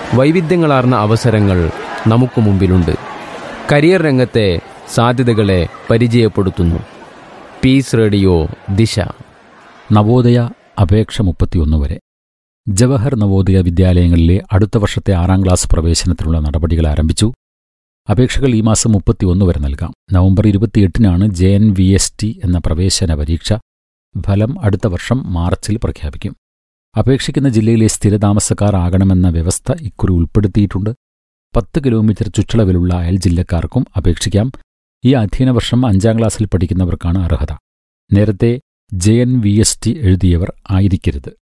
വൈവിധ്യങ്ങളാർന്ന അവസരങ്ങൾ നമുക്ക് മുമ്പിലുണ്ട് കരിയർ രംഗത്തെ സാധ്യതകളെ പരിചയപ്പെടുത്തുന്നു പീസ് റേഡിയോ ദിശ നവോദയ അപേക്ഷ മുപ്പത്തിയൊന്ന് വരെ ജവഹർ നവോദയ വിദ്യാലയങ്ങളിലെ അടുത്ത വർഷത്തെ ആറാം ക്ലാസ് പ്രവേശനത്തിനുള്ള നടപടികൾ ആരംഭിച്ചു അപേക്ഷകൾ ഈ മാസം മുപ്പത്തിയൊന്ന് വരെ നൽകാം നവംബർ ഇരുപത്തിയെട്ടിനാണ് J N V S T എന്ന പ്രവേശന പരീക്ഷ ഫലം അടുത്ത വർഷം മാർച്ചിൽ പ്രഖ്യാപിക്കും അപേക്ഷിക്കുന്ന ജില്ലയിലെ സ്ഥിരതാമസക്കാർ ആകണമെന്ന വ്യവസ്ഥ ഇക്കുറി ഉൾപ്പെടുത്തിയിട്ടുണ്ട് പത്ത് കിലോമീറ്റർ ചുറ്റളവിലുള്ള അയൽ ജില്ലക്കാർക്കും അപേക്ഷിക്കാം ഈ അധ്യയന വർഷം അഞ്ചാം ക്ലാസ്സിൽ പഠിക്കുന്നവർക്കാണ് അർഹത നേരത്തെ J N V S T എഴുതിയവർ ആയിരിക്കരുത്